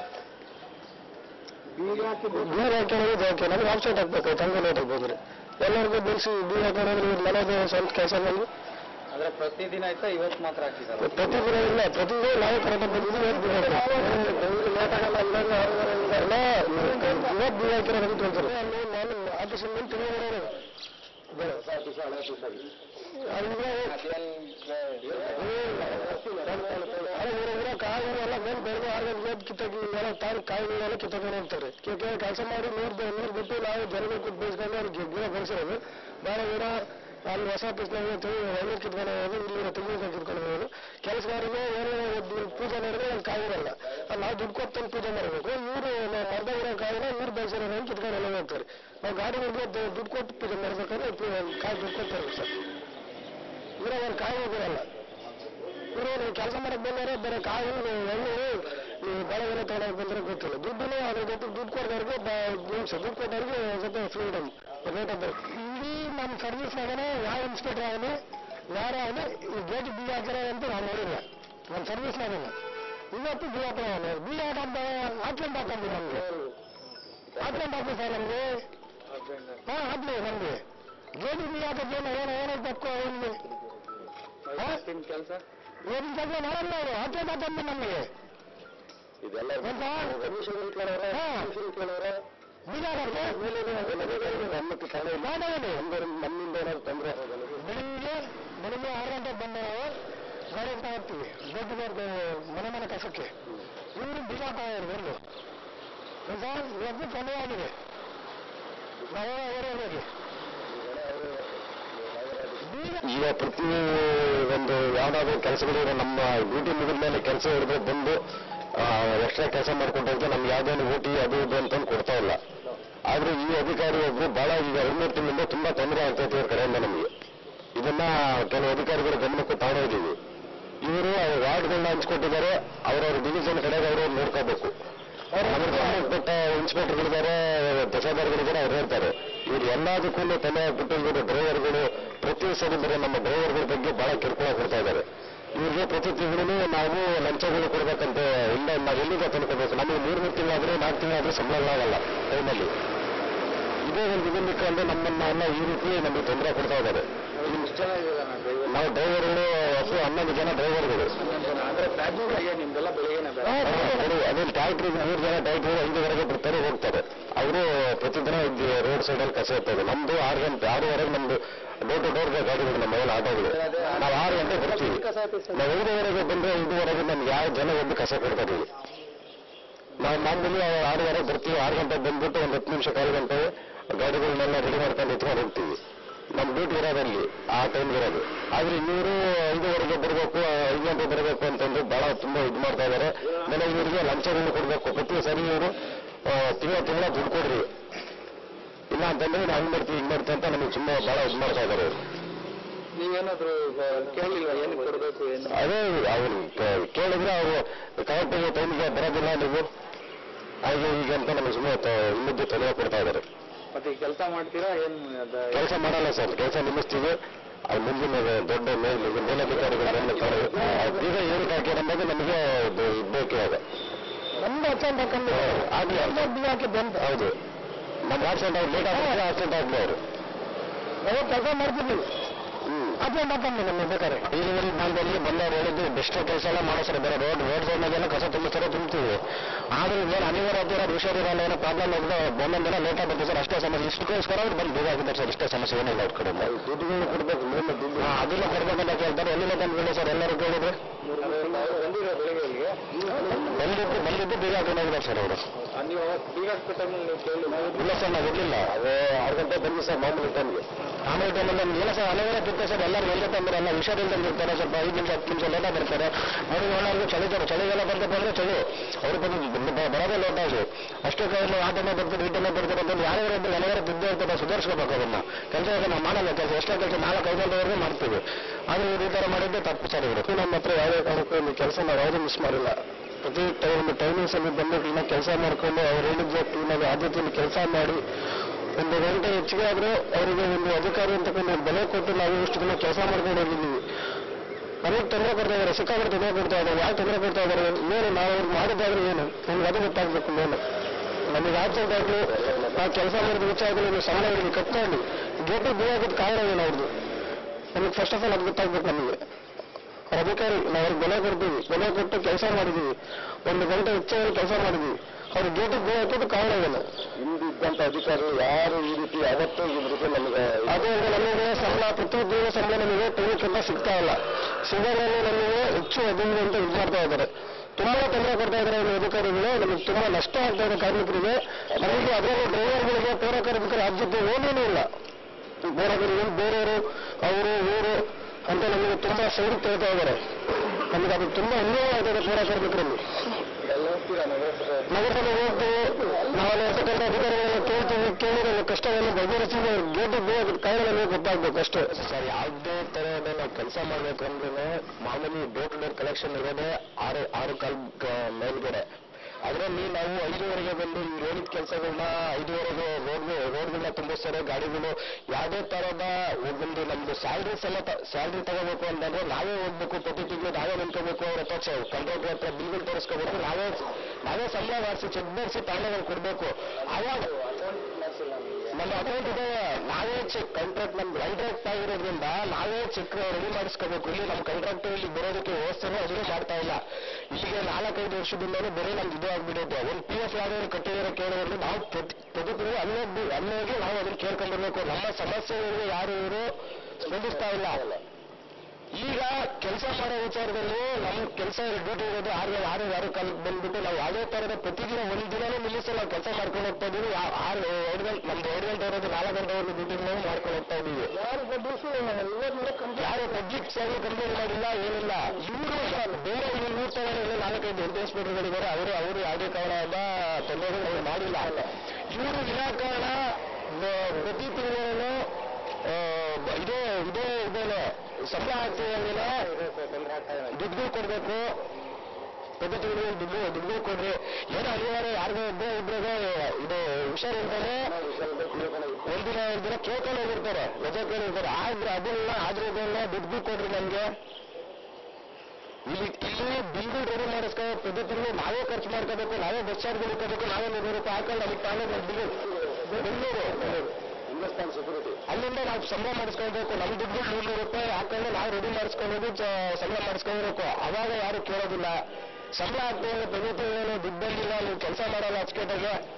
ಬೀಗ ಹಾಕೊಳ್ಳೋದು ಓಕೆ ನಮ್ಗೆ ಆಪ್ಷನ್ ಹಾಕ್ಬೇಕು ತಂಗ ಲೇಟಾಗಿ ಬಂದರೆ ಎಲ್ಲರಿಗೂ ಬಿಡಿಸಿ ಬೀಗ ಹಾಕೊಳ್ಳೋದ್ರೆ ಇವ್ರ ಮನೆಗೆ ಸ್ವಂತ ಕೆಲಸ ಬಂದು ಆದ್ರೆ ಪ್ರತಿದಿನ ಆಯ್ತಾ ಇವತ್ತು ಮಾತ್ರ ಹಾಕಿದ್ದಾರೆ ಪ್ರತಿದಿನ ಇಲ್ಲ ಪ್ರತಿದಿನ ನಾವು ಕರೆಕ್ಟ್ ಬಂದಿದ್ದೀವಿ ಇವತ್ತು ಬೀಗ ಹಾಕಿರೋ ಅಂತ ಹೇಳ್ತಾರೆ ನಾನು ಆಫೀಸಿನ ಮೇಲೆ ತಿರುಗಿ ಕಾಯಿಲೆಲ್ಲ ಮೇಲೆ ಬೆಳಗ್ಗೆ ಆರು ಗಂಟೆ ಕಿತ್ತಕ್ಕೆ ಎಲ್ಲ ತಾನು ಕಾಯಿಲೆಲ್ಲ ಕಿತ್ತಕೊಂಡು ಹೋಗ್ತಾರೆ ಕೆಲಸ ಮಾಡಿ ನೀರು ನೀರು ಬಿಟ್ಟು ನಾವು ಜನಗಳು ಕೂತ್ ಬೇಯಿಸ್ಕೊಂಡು ಅವ್ರಿಗೆ ಗಿಡ ಬೆಳೆಸಿರೋದು ಬೇರೆ ಗಿಡ ಅಲ್ಲಿ ಹೊಸ ಪಿಸ್ನಾಗ ಒಳ್ಳೆ ಕಿತ್ಕೊಂಡು ಹೋಗೋದು ಇಲ್ಲಿ ತೆಂಗಿನಕಾಯಿ ಕಿತ್ಕೊಂಡು ಹೋಗೋದು ಕೆಲಸಗಾರಿಗೆ ಏನೋ ಒಂದು ಪೂಜೆ ಮಾಡಿದ್ರೆ ಅಲ್ಲಿ ಕಾಯಿ ಇರಲ್ಲ ಅಲ್ಲಿ ನಾವು ದುಡ್ಡು ಕೊಟ್ಟು ತಂದು ಪೂಜೆ ಮಾಡಬೇಕು ಇವರು ಅರ್ಧ ಇರೋ ಕಾಯಿನ ಇವ್ರು ಬೆಳೆಸಿರೋ ಕಿತ್ಕೊಂಡು ಎಲ್ಲ ಹೋಗ್ತಾರೆ ನಾವು ಗಾಡಿಗಳಿಗೆ ದುಡ್ಡು ಕೊಟ್ಟು ಪೂಜೆ ಮಾಡ್ಬೇಕಾದ್ರೆ ಪೂ- ಕಾಯಿ ದುಡ್ಡು ಕೊಡ್ತಾರೆ ಸರ್ ಇರೋ ಒಂದು ಕಾಯಿ ಇರಲ್ಲ ಇವರು ನೀವು ಕೆಲಸ ಮಾಡಕ್ ಬಂದರೆ ಬರೀ ಕಾಯಿ ಎಣ್ಣೆ ನೀವು ಬೆಳಗ್ಗೆ ತಗೊಳಕ್ ಬಂದ್ರೆ ಗೊತ್ತಿಲ್ಲ ದುಡ್ಡು ಅದ್ರ ಜೊತೆ ದುಡ್ಡು ಕೊಡೋರಿಗೆ ನಿಮಿಷ ದುಡ್ಡು ಕೊಟ್ಟವ್ರಿಗೆ ಜೊತೆ ಫ್ರೀಡಮ್ ರೇಟ್ ಅಂತ ಇಡೀ ನಮ್ಮ ಸರ್ವಿಸ್ನಾಗನೇ ಯಾವ ಇನ್ಸ್ಪೆಕ್ಟರ್ ಆಗಲಿ ಯಾರೇ ಆಗಲಿ ಈ ಗೇಟ್ ಬೀಗ ಹಾಕಿರೋ ಅಂತ ನಾವು ನೋಡಿಲ್ಲ ನಮ್ಮ ಸರ್ವಿಸ್ನಾಗಲ್ಲ ಇವತ್ತು ಬೀಗ ಹಾಕೋಣ ಬೀಗ ಹಾಕಂತ ಹಾಕ್ಕೊಂಡು ಹಾಕೊಂಡು ನಮಗೆ ಹಾಕ್ಕೊಂಡು ಹಾಕಿ ಸರ್ ನಮಗೆ ಹಾಂ ಹಾಕ್ಲಿ ನಮಗೆ ಗೇಟ್ ಬೀಗ ಹಾಕೋದೇನು ಏನೋ ಏನೋ ತಪ್ಪು ಇಲ್ಲಿ ಕೆಲಸ ಏನು ಕೆಲಸ ಮಾಡಲ್ಲ ಅವರು ಹಾಕ್ಕೊಂಡು ಹಾಕೊಂಡು ನಮಗೆ ಇದೆಲ್ಲ ನಮ್ಮಿಂದ ಏನಾದ್ರು ತೊಂದರೆ ಬೆಳಿಗ್ಗೆ ಬೆಳಿಗ್ಗೆ ಆರು ಗಂಟೆಗೆ ಬಂದ ನಾವು ಗಾಡಿ ಹೋಗ್ತಾ ಇರ್ತೀವಿ ದೊಡ್ಡ ದೊಡ್ಡ ಮನೆ ಮನೆ ಕಸಕ್ಕೆ ಇವರು ಬೀಗ ಹಾಕೋರು ಬಂದು ಇವತ್ತು ತೊಂದರೆ ಆಗಿದೆ ನಾವು ಓಡೋಗಿ ಬೀಗ ಈಗ ಪ್ರತಿ ಒಂದು ಯಾವ್ದಾದ್ರು ಕೆಲಸಗಳಿರೋ ನಮ್ಮ ಡ್ಯೂಟಿ ಮುಗಿದ ಮೇಲೆ ಕೆಲಸ ಹಿಡಿದ್ರೆ ಬಂದು ಎಕ್ಸ್ಟ್ರಾ ಕೆಲಸ ಮಾಡ್ಕೊಂಡು ಹೋಗಿ ನಮ್ಗೆ ಯಾವ್ದಾದ್ರು ಊಟಿ ಅದು ಇದು ಅಂತ ಕೊಡ್ತಾ ಇಲ್ಲ ಆದ್ರೆ ಈ ಅಧಿಕಾರಿ ಒಬ್ರು ಬಹಳ ಈಗ ಹದಿಮೂರು ತಿಂಗಳಿಂದ ತುಂಬಾ ತೊಂದರೆ ಆಗ್ತೈತೆ ಇವ್ರ ಕಡೆಯಿಂದ ನಮಗೆ ಇದನ್ನ ಕೆಲವು ಅಧಿಕಾರಿಗಳ ಗಮನಕ್ಕೆ ತಗೊಂಡೋಗಿದ್ದೀವಿ ಇವರು ವಾರ್ಡ್ಗಳನ್ನ ಹಂಚ್ಕೊಟ್ಟಿದ್ದಾರೆ ಅವರವ್ರ ಡಿವಿಷನ್ ಕಡೆಗೆ ಅವರು ನೋಡ್ಕೋಬೇಕು ಅವ್ರ ಸಂಬಂಧಪಟ್ಟ ಇನ್ಸ್ಪೆಕ್ಟರ್ಗಳಿದ್ದಾರೆ ತಹಸೀಲ್ದಾರ್ಗಳಿದ್ದಾರೆ ಅವ್ರು ಹೇಳ್ತಾರೆ ಇವ್ರು ಎಲ್ಲದಕ್ಕೂ ತಲೆ ಹಾಕ್ಬಿಟ್ಟು ಇವರು ಡ್ರೈವರ್ಗಳು ಪ್ರತಿ ಸರಿ ಬರೋ ನಮ್ಮ ಡ್ರೈವರ್ಗಳ ಬಗ್ಗೆ ಬಹಳ ಕಿರುಕುಳ ಕೊಡ್ತಾ ಇದ್ದಾರೆ ಇವ್ರಿಗೆ ಪ್ರತಿ ತಿಂಗಳು ನಾವು ಲಂಚಗಳು ಕೊಡ್ಬೇಕಂತೆ ಇಲ್ಲ ನಾವು ಎಲ್ಲಿಗೆ ತಂದ್ಕೋಬೇಕು ನಮಗೆ ಮೂರು ಮೂರು ತಿಂಗಳಾದ್ರೆ ನಾಲ್ಕು ತಿಂಗಳಾದ್ರೆ ಸಂಬಳ ಆಗಲ್ಲ ಟೈಮಲ್ಲಿ ಇದೇ ಒಂದು ಇದನ್ನ ಕಂಡು ನಮ್ಮನ್ನ ಎಲ್ಲ ಈ ರೀತಿ ನಮಗೆ ತೊಂದರೆ ಕೊಡ್ತಾ ಇದ್ದಾರೆ ನಾವು ಡ್ರೈವರ್ಗಳು ಹಸು ಹನ್ನೊಂದು ಜನ ಡ್ರೈವರ್ಗಳು ಅಂದ್ರೆ ಪ್ಯಾಕಿಂಗ್ ನಿಮ್ದೆಲ್ಲ ಬೆಳಿಗ್ಗೆನೆ ಬೇಡ ಅದೇ ಟ್ಯಾಕ್ಟ್ರಿ ಮೂರು ಜನ ಟ್ಯಾಕ್ಟ್ರಿ ಐದುವರೆಗೆ ಬರ್ತಾರೆ ಹೋಗ್ತಾರೆ ಅವರು ಪ್ರತಿದಿನ ರೋಡ್ ಸೈಡ್ ಅಲ್ಲಿ ಕಸ ಇರ್ತದೆ ನಮ್ದು ಆರು ಗಂಟೆ ಆರೂವರೆಗೆ ನಮ್ದು ಡೋರ್ ಟು ಡೋರ್ ಗಾಡಿಗಳು ನಮ್ಮ ಮನೇಲಿ ಆಟೋಗಳು ನಾವು ಆರು ಗಂಟೆ ಬರ್ತೀವಿ ನಾವು ಐದುವರೆಗೆ ಬಂದ್ರೆ ಐದುವರೆಗೆ ನಮ್ಗೆ ಯಾವ ಜನ ಒಂದು ಕಸ ಕೊಡ್ತಾರೆ ಇಲ್ಲಿ ನಾವು ಮಾಮೂಲಿ ಆರೂವರೆಗೆ ಬರ್ತೀವಿ ಆರು ಗಂಟೆಗೆ ಬಂದ್ಬಿಟ್ಟು ಒಂದು ಹತ್ತು ನಿಮಿಷ ಕಾಲು ಗಂಟೆ ಗಾಡಿಗಳನ್ನೆಲ್ಲ ರೆಡಿ ಮಾಡ್ಕೊಂಡು ಇಟ್ಕೊಂಡು ಹೋಗ್ತೀವಿ ನಮ್ಮ ಡ್ಯೂಟಿ ಇರೋದಲ್ಲಿ ಆ ಟೈಮ್ ಇರೋದು ಆದ್ರೆ ಇವರು ಐದುವರೆಗೆ ಬರಬೇಕು ಐದು ಗಂಟೆ ಬರಬೇಕು ಅಂತಂದು ಬಹಳ ತುಂಬಾ ಇದು ಮಾಡ್ತಾ ಇದ್ದಾರೆ ಆಮೇಲೆ ಇವರಿಗೆ ಲಂಚಗಳನ್ನು ಕೊಡಬೇಕು ಪ್ರತಿ ಸರಿ ಇವರು ತಿಂಗಳ ತಿಂಗಳ ದುಡ್ಡು ಕೊಡ್ರಿ ಇಲ್ಲ ಅಂತಂದ್ರೆ ನಾವು ಹಂಗ್ ಮಾಡ್ತೀವಿ ಹಿಂಗ್ ಮಾಡ್ತೀವಿ ಅಂತ ನಮಗೆ ತುಂಬಾ ಬಹಳ ಇದು ಮಾಡ್ತಾ ಇದ್ದಾರೆ ಇವ್ರು. ನೀವೇನಾದ್ರೂ ಕೇಳಿಲ್ವಾ ಏನು ಕೊಡ್ಬೇಕು ಏನು ಅದೇ ಅವ್ರು ಕೆ- ಕೇಳಿದ್ರೆ ಅವರು ಕರೆಕ್ಟ್ ಟೈಮ್ಗೆ ಬರೋದಿಲ್ಲ ನೀವು ಹಾಗೆ ಈಗ ಅಂತ ನಮಗೆ ಸುಮ್ಮನೆ ಇನ್ನಿದ್ದು ತೊಂದರೆ ಕೊಡ್ತಾ ಇದ್ದಾರೆ ಮತ್ತೆ ಈ ಕೆಲಸ ಮಾಡ್ತೀರಾ ಏನ್ ಅದ ಕೆಲಸ ಮಾಡಲ್ಲ ಸರ್ ಕೆಲಸ ನಿಲ್ಲಿಸ್ತೀವಿ ಅದು ಮುಂದಿನ ದೊಡ್ಡ ಮೇಲೆ ಮೇಲಧಿಕಾರಿಗಳು ಗಮನ ತರೋದು ಈಗ ಏನು ಹಾಕಿ ನಮಗೆ ನಮಗೆ ಇದು ಬೇಕಿರೋದು ನಮ್ದು ಅರ್ಜೆಂಟ್ ಹಾಕೊಂಡು ಆಗ್ಲಿ ಹಾಕಿ ಬಂದು ಹೌದು ನಮ್ಮ ಆಬ್ಸೆಂಟ್ ಆಗಿ ಲೇಟ್ ಆಗಿ ಆಬ್ಸೆಂಟ್ ಆಗ್ಲಿ ಅವರು ನಾವು ಕೆಲಸ ಮಾಡ್ತಿದ್ದೀವಿ ಅರ್ಜೆಂಟ್ ಹಾಕೊಂಡು ನಮ್ಮ ಬೇಕಾದ್ರೆ ಇಳುವರಿ ಭಾಗದಲ್ಲಿ ಬಂದವರು ಹೇಳಿದ್ದು ಬೆಸ್ಟ್ ಕೆಲಸ ಎಲ್ಲ ಮಾಡೋ ಸರ್ ಬೇರೆ ರೋಡ್ ರೋಡ್ ರೋಡ್ನಾಗೆಲ್ಲ ಕಸ ತುಂಬಿಸ್ತಾರೆ ತುಂಬ್ತೀವಿ ಆದ್ರೆ ಏನು ಅನಿವಾರ್ಯತೆ ಇರೋದು ಹುಷಾರಿರಲ್ಲ ಏನೋ ಪ್ರಾಬ್ಲಮ್ ಇದ್ರೆ ಒಂದೊಂದು ದಿನ ಲೇಟ್ ಆಗುತ್ತೆ ಸರ್ ಅಷ್ಟೇ ಸಮಸ್ಯೆ ಇಷ್ಟಕ್ಕೋಸ್ಕರ ಅವ್ರು ಬಂದು ಬೇಗ ಆಗಿದ್ದಾರೆ ಸರ್ ಇಷ್ಟೇ ಸಮಸ್ಯೆ ಏನಿಲ್ಲ ಅವ್ರ ಕಡೆ ದುಡ್ಡುಗಳು ಕೊಡ್ಬೇಕು ಮೇನ್ ದುಡ್ಡು ಅದೆಲ್ಲ ಕೊಡ್ಬೇಕಂತ ಕೇಳ್ತಾರೆ ಎಲ್ಲಿಂದ ತಂದು ಹೇಳಿ ಸರ್ ಎಲ್ಲರೂ ಕೇಳಿದ್ರೆ ಬಂದಿರೋ ಬೆಳಿಗ್ಗೆ ಇಲ್ಲಿಗೆ ಬಂದಿದ್ದು ಬಂದಿದ್ದು ಬೇಗ ಹಾಕೊಂಡಿದ್ದಾರೆ ಸರ್ ಅವರು ಆ, ನೀವು ಬೀಗ ಹಾಸ್ಪಿಟಲ್ ನೀವು ಕೇಳಿ ಇಲ್ಲ ಸರ್ ನಾವು ಇರಲಿಲ್ಲ ಅದು ಆರು ಗಂಟೆ ಬಂದು ಸರ್ ಮಾಮೂಲಿ ಟೈಮ್ಗೆ ಆಮೇಲೆ ಟೈಮಲ್ಲಿ ನಮ್ಗೆ ಇಲ್ಲ ಸರ್ ಅಲೆಗಳ ಬಿಟ್ಟು ಸರ್ ಎಲ್ಲರೂ ಒಂದೇ ತಂದ್ರೆ ಎಲ್ಲ ಹುಷಾರಿಂದ ಇರ್ತಾರೆ ಸ್ವಲ್ಪ ಐದು ನಿಮಿಷ ಹತ್ತು ನಿಮಿಷ ಲೇಟಾಗಿ ಬರ್ತಾರೆ ಅವ್ರಿಗೆ ಒಳ್ಳೆಯವ್ರಿಗೆ ಚಳಿತಾರೆ ಚಳಿಗೆಲ್ಲ ಬಂದ ಬಂದ್ರೆ ಚಳಿ ಅವ್ರು ಬಂದು ಬ- ಬರೋದೇ ಲೇಟ್ ಆಗಿ ಅಷ್ಟೇ ಕೈಯಲ್ಲಿ ಆ ಟೈಮೇ ಬರ್ತಾರೆ ಈ ಟೈಮೇ ಬರ್ತಾರೆ ಅಂತಂದು ಯಾರ್ಯಾರು ಒಬ್ಬರು ನನಗಾರ ಬಿದ್ದೇ ಇರ್ತಾರೆ ಸುಧಾರಿಸ್ಕೋಬೇಕು ಅದನ್ನ ಕೆಲಸ ನಾವು ಮಾಡಲ್ಲ ಕೆಲಸ ಎಷ್ಟೇ ಕೆಲಸ ನಾಲ್ಕು ಐದು ಗಂಟೆವರೆಗೂ ಮಾಡ್ತೀವಿ ಆದ್ರೆ ಇವ್ರು ಈ ಥರ ಮಾಡಿದ್ದೆ ತಪ್ಪು ಸರ್ ಇವರು ನಮ್ಮ ಹತ್ರ ಯಾವುದೇ ಕಾರಣಕ್ಕೂ ಇಲ್ಲಿ ಕೆಲಸ ನಾವು ಯಾವುದೂ ಮಿಸ್ ಮಾಡಿಲ್ಲ ಪ್ರತಿ ಟೈಮ್ ಟೈಮಿಂಗ್ಸ್ ಅಲ್ಲಿ ಬಂದು ಕ್ಲೀನಾಗಿ ಕೆಲಸ ಮಾಡ್ಕೊಂಡು ಅವ್ರು ಹೇಳಿದ್ರೆ ಕ್ಲೀನಾಗಿ ಆದ್ಯತೆಯಲ್ಲಿ ಕೆಲಸ ಮಾಡಿ ಒಂದು ಗಂಟೆ ಹೆಚ್ಚಿಗೆ ಆದ್ರೂ ಅವರಿಗೆ ಒಂದು ಅಧಿಕಾರಿ ಅಂತಕೊಂಡು ಒಂದು ಬೆಲೆ ಕೊಟ್ಟು ನಾವು ಇಷ್ಟು ದಿನ ಕೆಲಸ ಮಾಡ್ಕೊಂಡು ಹೋಗಿದ್ದೀವಿ ನಮಗೆ ತೊಂದರೆ ಕೊಡ್ತಾ ಇದ್ದಾರೆ ಸಿಕ್ಕಾಪಟ್ಟೆ ತೊಂದರೆ ಕೊಡ್ತಾ ಇದ್ದಾರೆ ಯಾಕೆ ತೊಂದರೆ ಕೊಡ್ತಾ ಇದ್ದಾರೆ ಏನು ನಾವು ಅವ್ರಿಗೆ ಮಾಡಿದ್ದಾದ್ರೆ ಏನು ನಮ್ಗೆ ಅದು ಗೊತ್ತಾಗಬೇಕು ಮೇನು ನಮಗೆ ಆಬ್ಸೆಂಟ್ ಆಗಲಿ ನಾವು ಕೆಲಸ ಮಾಡಿದ ವಿಚಾರ ಆಗಲಿ ನೀವು ಸಂಬಳ ಅವರಿಗೆ ಕಟ್ಕೊಂಡು ಗೇಟು ಬೀಳಾಗೋದು ಕಾರಣ ಏನು ಅವ್ರದ್ದು ನಮಗೆ ಫಸ್ಟ್ ಆಫ್ ಆಲ್ ಅದು ಗೊತ್ತಾಗ್ಬೇಕು ನಮಗೆ ಅವ್ರ ಅಧಿಕಾರಿ ನಾವು ಅವ್ರಿಗೆ ಬೆಲೆ ಕೊಡ್ತೀವಿ ಬೆಲೆ ಕೊಟ್ಟು ಕೆಲಸ ಮಾಡಿದ್ದೀವಿ ಒಂದು ಗಂಟೆ ಹೆಚ್ಚಾಗಿ ಕೆಲಸ ಮಾಡಿದ್ದೀವಿ ಅವ್ರು ಗೇಟಿಗೆ ಬೀಳ ಹಾಕೋದು ಕಾರಣ ಏನು ಹಿಂದೆ ಇದ್ದಂತ ಅಧಿಕಾರಿಗಳು ಯಾರು ಈ ರೀತಿ ಯಾವತ್ತೂ ಈ ರೀತಿ ನಮಗೆ ಅದೇ ಅಂದ್ರೆ ನಮಗೆ ಸಂಬಳ ಪ್ರತಿ ತಿಂಗಳ ಸಂಬಳ ನಮಗೆ ಟೈಮಿಕ್ಕಿಂತ ಸಿಗ್ತಾ ಇಲ್ಲ ಸಿಗೋದ್ರಲ್ಲಿ ನಮಗೆ ಹೆಚ್ಚು ಹದಿನೈದು ಅಂತ ಇದು ಮಾಡ್ತಾ ಇದ್ದಾರೆ ತುಂಬಾ ತೊಂದರೆ ಕೊಡ್ತಾ ಇದ್ದಾರೆ ಈ ಅಧಿಕಾರಿಗಳು ನಮಗೆ ತುಂಬಾ ನಷ್ಟ ಆಗ್ತಾ ಇದೆ ಕಾರ್ಮಿಕರಿಗೆ ನಮಗೆ ಅದರಲ್ಲೂ ಡ್ರೈವರ್ಗಳಿಗೆ ಪೌರ ಕಾರ್ಮಿಕರ ಆದ್ಯತೆ ಏನೇನೂ ಇಲ್ಲ ಬೇರೆಯವರಿಗೆ ಬೇರೆಯವರು ಅವರು ಇವರು ಅಂತ ನಮಗೆ ತುಂಬಾ ಸೈಡ್ ಕೇಳ್ತಾ ಇದ್ದಾರೆ ನಮಗೆ ಅದು ತುಂಬಾ ಅನ್ಯಾಯ ಆಗ್ತದೆ ಪೌರ ಕಾರ್ಮಿಕರಲ್ಲಿ ಎಲ್ಲ ಹೋಗ್ತೀರಾ ನಗರಸಭೆ ನಗರದಲ್ಲಿ ಹೋಗ್ತೀವಿ ನಾವೆಲ್ಲ ಇರ್ತಕ್ಕಂಥ ಅಧಿಕಾರಿಗಳನ್ನ ಕೇಳ್ತೀವಿ ಕೇಳಿ ನಮ್ಮ ಕಷ್ಟವನ್ನು ಬಗೆಹರಿಸಿ ಗೇಟ್ ಬೇಗ ಕಾರಣ ನಮಗೆ ಗೊತ್ತಾಗ್ಬೇಕು ಅಷ್ಟೇ ಸರ್ ಯಾವುದೇ ತರಹದ ನಾವು ಕೆಲಸ ಮಾಡ್ಬೇಕು ಅಂದ್ರೆ ಮಾಮೂಲಿ ಡೋರ್ ಟು ಡೋರ್ ಕಲೆಕ್ಷನ್ ಇರೋದೇ ಆರು ಆರು ಕಾಲ್ ಮೇಲ್ಗಡೆ ಅದರಲ್ಲಿ ನಾವು ಐದುವರೆಗೆ ಬಂದು ಈ ಹೇಳಿದ ಕೆಲಸಗಳನ್ನ ಐದುವರೆಗೆ ರೋಡ್ ರೋಡ್ಗಳನ್ನ ತುಂಬಿಸ್ತಾರೆ ಗಾಡಿಗಳು ಯಾವುದೇ ತರಹದ ಒಂದು ನಮ್ದು ಸ್ಯಾಲ್ರೀಸ್ ಎಲ್ಲ ಸ್ಯಾಲ್ರಿ ತಗೋಬೇಕು ಅಂತಂದ್ರೆ ನಾವೇ ಹೋಗ್ಬೇಕು ಪ್ರತಿ ತಿಂಗಳು ನಾವೇ ನಿಂತ್ಕೋಬೇಕು ಅವ್ರ ಹತ್ರ ಕಂಟ್ರಾಕ್ಟರ್ ಹತ್ರ ಬಿಲ್ಗಳು ತೋರಿಸ್ಕೋಬೇಕು ನಾವೇ ನಾವೇ ಸಂಬಳ ಮಾಡಿಸಿ ಚೆಕ್ ಬರ್ಸಿ ತಾಂಡಗಳು ಕೊಡ್ಬೇಕು ಅವಾಗ ನಮ್ಮ ಅಕೌಂಟ್ ಇದೆ ನಾವೇ ಚೆಕ್ ಕಾಂಟ್ರಾಕ್ಟ್ ನಮ್ದು ಕಾಂಟ್ರಾಕ್ಟ್ ಆಗಿರೋದ್ರಿಂದ ನಾವೇ ಚೆಕ್ ರೆಡಿ ಮಾಡಿಸ್ಕೋಬೇಕು ಇಲ್ಲಿ ನಮ್ಮ ಕಾಂಟ್ರಾಕ್ಟ್ ಇಲ್ಲಿ ಬರೋದಕ್ಕೆ ವ್ಯವಸ್ಥೆನೂ ಅದನ್ನು ಮಾಡ್ತಾ ಇಲ್ಲ ಇಲ್ಲಿಗೆ ನಾಲ್ಕೈದು ವರ್ಷದಿಂದಲೂ ಬರೀ ನಮ್ದು ಇದು ಆಗ್ಬಿಟ್ಟೈತೆ ಒಂದು ಪಿ ಎಫ್ ಯಾವ್ದಾದ್ರು ಕಟ್ಟಿದಾರೆ ಕೇಳೋದ್ರಲ್ಲಿ ನಾವು ಪ್ರತಿ ಪ್ರತಿ ತಿಂಗಳು ಅಲ್ಲೇ ಅಲ್ಲಿಗೆ ನಾವು ಅದನ್ನ ಕೇಳ್ಕೊಂಡ್ಬರ್ಬೇಕು ನಮ್ಮ ಸಮಸ್ಯೆಗಳಿಗೆ ಯಾರು ಇವರು ಸ್ಪಂದಿಸ್ತಾ ಇಲ್ಲ ಈಗ ಕೆಲಸ ಮಾಡೋ ವಿಚಾರದಲ್ಲಿ ನಮ್ಮ ಕೆಲಸ ಡ್ಯೂಟಿ ಇರೋದು ಆರು ಆರು ಆರು ಕಾಲಕ್ಕೆ ಬಂದ್ಬಿಟ್ಟು ನಾವು ಯಾವುದೇ ತರದ ಪ್ರತಿದಿನ ಒಂದು ದಿನನೂ ನಿಲ್ಲಿಸಿ ನಾವು ಕೆಲಸ ಮಾಡ್ಕೊಂಡು ಹೋಗ್ತಾ ಇದೀವಿ ಯಾ- ಆರು ಎರಡು ಗಂಟೆ ನಮ್ದು ಎರಡು ಗಂಟೆ ಇರೋದು ನಾಲ್ಕು ಗಂಟೆವರೆಗೂ ಡ್ಯೂಟಿ ನಾವು ಮಾಡ್ಕೊಂಡು ಹೋಗ್ತಾ ಇದೀವಿ ಯಾರು ಪಬ್ಲಿಕ್ ಆಗಿ ಕಂಪ್ಲೇಂಟ್ ಮಾಡಿಲ್ಲ ಏನಿಲ್ಲ ಇವರು ಬೇರೆ ಇಲ್ಲಿ ನೂರು ತಗೊಂಡು ನಾಲ್ಕೈದು ಹೆಲ್ತ್ ಇನ್ಸ್ಪೆಕ್ಟರ್ಗಳಿದ್ದಾರೆ ಅವರು ಅವರು ಯಾವುದೇ ಕಾರಣದ ತೊಂದರೆಗಳು ಅವ್ರು ಮಾಡಿಲ್ಲ ಇವರು ವಿನಾಕಾರಣ ಬ- ಪ್ರತಿ ತಿಂಗಳು ಇದೇ ಇದೇ ಇದೇನೆ ಸಂಬಳ ಆಗ್ತಿದೆ ದುಡ್ಡು ಕೊಡ್ಬೇಕು ಪ್ರತಿ ತಿಂಗಳು ದುಡ್ಡು ದುಡ್ಡು ಕೊಡ್ರಿ ಏನೋ ಅನಿವಾರ್ಯ ಯಾರಿಗೋ ಒಬ್ಬ ಇಬ್ಬರಿಗೆ ಇದು ಹುಷಾರಿರ್ತಾರೆ ಒಂದಿನ ಒಂದಿನ ಕೇಳ್ಕೊಂಡು ಹೋಗಿರ್ತಾರೆ ರಜೆ ಕೇಳಿರ್ತಾರೆ ಆದ್ರೆ ಅದನ್ನ ಆದ್ರೂ ಇದನ್ನ ದುಡ್ಡು ಕೊಡ್ರಿ ನಮ್ಗೆ ಇಲ್ಲಿ ಇಲ್ಲಿ ಬಿಲ್ಗಳು ರೆಡಿ ಮಾಡಿಸ್ಕೊ ಪ್ರತಿ ತಿಂಗಳು ನಾವೇ ಖರ್ಚು ಮಾಡ್ಕೋಬೇಕು ನಾವೇ ಬಸ್ ಚಾರ್ಜ್ ಹುಡುಕೋಬೇಕು ನಾವೇ ನೂರು ರೂಪಾಯಿ ಹಾಕೊಂಡು ಅಲ್ಲಿ ತಾನೇ ಬಿಲ್ ಬೆಂಗಳೂರು ಹಿಂದೂಸ್ತಾನ್ ಸೆಕ್ಯೂರಿಟಿ ಅಲ್ಲಿಂದ ನಾವು ಸಂಬಳ ಮಾಡಿಸ್ಕೊಳ್ಬೇಕು ನಮ್ಮ ದುಡ್ಡು ಮುನ್ನೂರು ರೂಪಾಯಿ ಹಾಕೊಂಡು ನಾವು ರೆಡಿ ಮಾಡಿಸ್ಕೊಳ್ಳೋದು ಚ- ಸಂಬಳ ಮಾಡಿಸ್ಕೊಳ್ಬೇಕು ಅವಾಗ ಯಾರು ಕೇಳೋದಿಲ್ಲ ಸಂಬಳ ಆಗ್ತದೆ ಪ್ರತಿ ತಿಂಗಳು ದುಡ್ಡು ಬಂದಿಲ್ಲ ನೀವು ಕೆಲಸ ಮಾಡಲ್ಲ ಅಚ್ಚುಕಟ್ಟಾಗೆ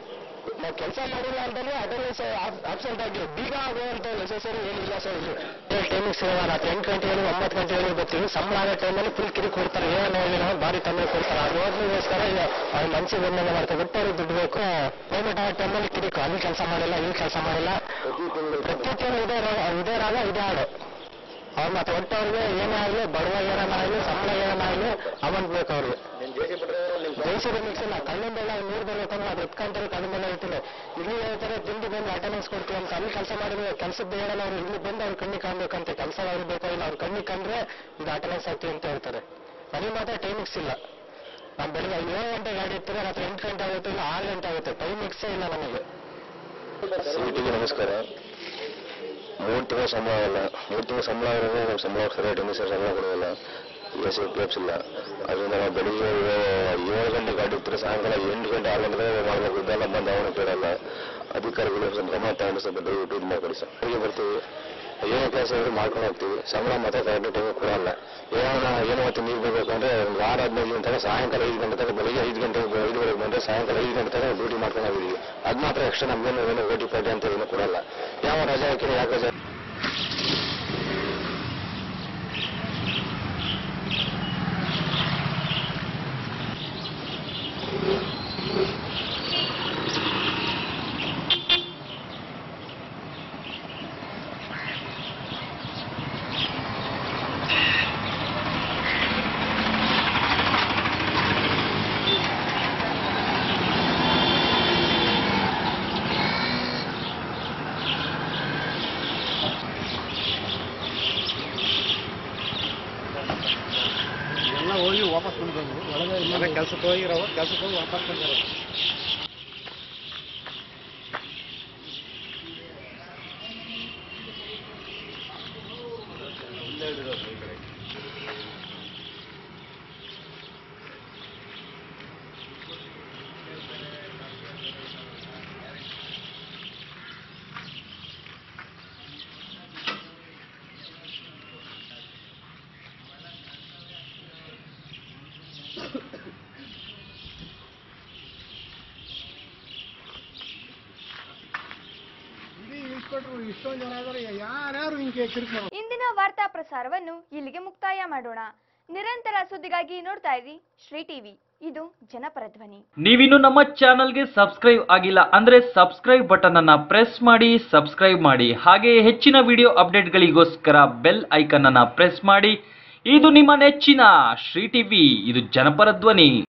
ನಾವು ಕೆಲಸ ಮಾಡಿಲ್ಲ ಅಂತಲೇ ಅಟೆಂಡೆನ್ಸ್ ಆಬ್ಸೆಂಟ್ ಆಗಿ ಬೀಗ ಆಗುವಂತ ನೆಸೆಸರಿ ಏನಿಲ್ಲ ಸರ್ ಇಲ್ಲಿ ಟೈಮಿಂಗ್ಸ್ ರಾತ್ರಿ ಎಂಟು ಗಂಟೆ ಹೇಳಿ ಒಂಬತ್ತು ಗಂಟೆ ಹೇಳಿ ಬರ್ತೀವಿ ಸಂಬಳ ಆಗೋ ಟೈಮಲ್ಲಿ ಫುಲ್ ಕಿರಿ ಕೊಡ್ತಾರೆ ಏನೋ ಏನೋ ಭಾರಿ ತೊಂದರೆ ಕೊಡ್ತಾರೆ ಆ ರೋಡ್ಗೋಸ್ಕರ ಅವ್ರ ಮನಸ್ಸಿಗೆ ಬಂದಂಗೆ ಮಾಡ್ತಾರೆ ಬಿಟ್ಟು ಅವ್ರಿಗೆ ದುಡ್ಡು ಬೇಕು ಪೇಮೆಂಟ್ ಆಗೋ ಟೈಮಲ್ಲಿ ಕಿರಿಕು ಅಲ್ಲಿ ಕೆಲಸ ಮಾಡಿಲ್ಲ ಇಲ್ಲಿ ಕೆಲಸ ಮಾಡಿಲ್ಲ ಪ್ರತಿ ತಿಂಗಳು ಇದೇ ರೋಗ ಇದೇ ರಾಗ ಇದೇ ಹಾಡು ಅವ್ರು ಮತ್ತೆ ಒಟ್ಟವ್ರಿಗೆ ಏನೇ ಆಗಲಿ ಬಡವ ಏನಾಗಲಿ ಸಂಬಳ ಏನಾಗಲಿ ಅಮೌಂಟ್ ಬೇಕು ಅವ್ರಿಗೆ ಜೈಸಿರಿ ಮಿಕ್ಸ್ ಇಲ್ಲ ಕಣ್ಣಿಂದ ಎಲ್ಲ ನೀರು ಬರ್ಬೇಕಂದ್ರೆ ಅದು ಎತ್ಕೊಂತಾರೆ ಕಣ್ಣಿಂದ ಇರ್ತಾರೆ ಇಲ್ಲಿ ಹೇಳ್ತಾರೆ ತಿಂದು ಬಂದು ಅಟೆಂಡೆನ್ಸ್ ಕೊಡ್ತೀವಿ ಅಂತ ಅಲ್ಲಿ ಕೆಲಸ ಮಾಡಿದ್ರೆ ಕೆಲಸದ ಹೇಳಲ್ಲ ಅವ್ರು ಇಲ್ಲಿ ಬಂದು ಅವ್ರು ಕಣ್ಣಿಗೆ ಕಾಣ್ಬೇಕಂತೆ ಕೆಲಸ ಅವ್ರಿಗೆ ಬೇಕಾಗಿಲ್ಲ ಅವ್ರು ಕಣ್ಣಿಗೆ ಕಂಡ್ರೆ ಇದು ಅಟೆಂಡೆನ್ಸ್ ಆಗ್ತೀವಿ ಅಂತ ಹೇಳ್ತಾರೆ ನನಗೆ ಮಾತ್ರ ಟೈಮಿಂಗ್ಸ್ ಇಲ್ಲ ನಾವು ಬೆಳಿಗ್ಗೆ ಏಳು ಗಂಟೆ ಗಾಡಿ ಇರ್ತಾರೆ ರಾತ್ರಿ ಎಂಟು ಗಂಟೆ ಆಗುತ್ತೆ ಇಲ್ಲ ಆರು ಗಂಟೆ ಆಗುತ್ತೆ ಟೈಮಿಂಗ್ಸೇ ಇಲ್ಲ ನಮಗೆ ಸೀಟಿಗೆ ನಮಸ್ಕಾರ ಮೂರು ತಿಂಗಳು ಸಂಬಳ ಇಲ್ಲ ಮೂರು ತಿಂಗಳು ಸಂಬಳ ಇರೋದು ನಮ್ಮ ಸಂಬಳ ಸರಿಯಾಗಿ ಟೈಮಿಗೆ ಸರ್ ಸಂಬಳ ಕೊಡೋದಿಲ್ಲ ಎಸ್ ಕ್ಲೇಪ್ಸ್ ಇಲ್ಲ ಅದರಿಂದ ನಾವು ಬೆಳಿಗ್ಗೆ ಏಳು ಏಳು ಗಂಟೆ ಗಾಡಿ ಇರ್ತಾರೆ ಸಾಯಂಕಾಲ ಎಂಟು ಗಂಟೆ ಆರು ಗಂಟೆ ಮಾಡಬೇಕು ಇದೆಲ್ಲ ಬಂದು ಅವನು ಕೇಳಲ್ಲ ಅಧಿಕಾರಿಗಳು ಸ್ವಲ್ಪ ಗಮನ ತಗೊಂಡು ಸ್ವಲ್ಪ ದಯವಿಟ್ಟು ಇದು ಮಾಡ್ಕೊಡಿ ಸರ್ ಬೆಳಿಗ್ಗೆ ಬರ್ತೀವಿ ಏನೋ ಕೆಲಸ ಇದ್ರೆ ಮಾಡ್ಕೊಂಡು ಹೋಗ್ತೀವಿ ಸಂಬಳ ಮಾತ್ರ ಕರೆಕ್ಟ್ ಟೈಮ್ ಕೊಡಲ್ಲ ಏನೋ ಏನೋ ಹೊತ್ತು ನೀರು ಬರ್ಬೇಕಂದ್ರೆ ಒಂದು ವಾರ ಹದಿನೈದು ಗಂಟೆ ತನಕ ಸಾಯಂಕಾಲ ಐದು ಗಂಟೆ ತನಕ ಬೆಳಿಗ್ಗೆ ಐದು ಗಂಟೆ ಐದುವರೆಗೆ ಬಂದರೆ ಸಾಯಂಕಾಲ ಐದು ಗಂಟೆ ತನಕ ಡ್ಯೂಟಿ ಮಾಡ್ಕೊಂಡು ಹೋಗಿದ್ದೀವಿ ಅದು ಮಾತ್ರ ಎಕ್ಸ್ಟ್ರಾ ನಮ್ಗೇನು ಏನೋ ಓಟಿ ಪಾಟಿ ಅಂತ ಏನು ಕೊಡಲ್ಲ ಯಾವ ರಜೆ ಹಾಕಿದ್ರೆ ಯಾಕೆ ರಜೆ ಎಲ್ಲ ಹೋಗಿ ವಾಪಸ್ ಬಂದ್ಬಂದು ಒಳಗೆ ಕೆಲಸಕ್ಕೆ ಹೋಗಿರೋ ಕೆಲಸಕ್ಕೆ ಹೋಗಿ ವಾಪಸ್ ಬಂದಿರೋ ಇಡೀ ಇನ್ಸ್ಪೆಕ್ಟ್ರು ಇಷ್ಟೊಂದು ಜನ ಇದ್ದಾರೆ ಯಾರ್ಯಾರು ಹಿಂಗೆ ಕಿರಿಕ್ ಇಂದಿನ ವಾರ್ತಾ ಪ್ರಸಾರವನ್ನು ಇಲ್ಲಿಗೆ ಮುಕ್ತಾಯ ಮಾಡೋಣ ನಿರಂತರ ಸುದ್ದಿಗಾಗಿ ನೋಡ್ತಾ ಇರಿ ಶ್ರೀ ಟಿವಿ ಇದು ಜನಪರ ಧ್ವನಿ ನೀವಿನ್ನು ನಮ್ಮ ಚಾನಲ್ಗೆ ಸಬ್ಸ್ಕ್ರೈಬ್ ಆಗಿಲ್ಲ ಅಂದ್ರೆ ಸಬ್ಸ್ಕ್ರೈಬ್ ಬಟನ್ ಅನ್ನ ಪ್ರೆಸ್ ಮಾಡಿ ಸಬ್ಸ್ಕ್ರೈಬ್ ಮಾಡಿ ಹಾಗೆ ಹೆಚ್ಚಿನ ವಿಡಿಯೋ ಅಪ್ಡೇಟ್ಗಳಿಗೋಸ್ಕರ ಬೆಲ್ ಐಕನ್ ಅನ್ನ ಪ್ರೆಸ್ ಮಾಡಿ ಇದು ನಿಮ್ಮ ನೆಚ್ಚಿನ ಶ್ರೀ ಟಿವಿ ಇದು ಜನಪರ ಧ್ವನಿ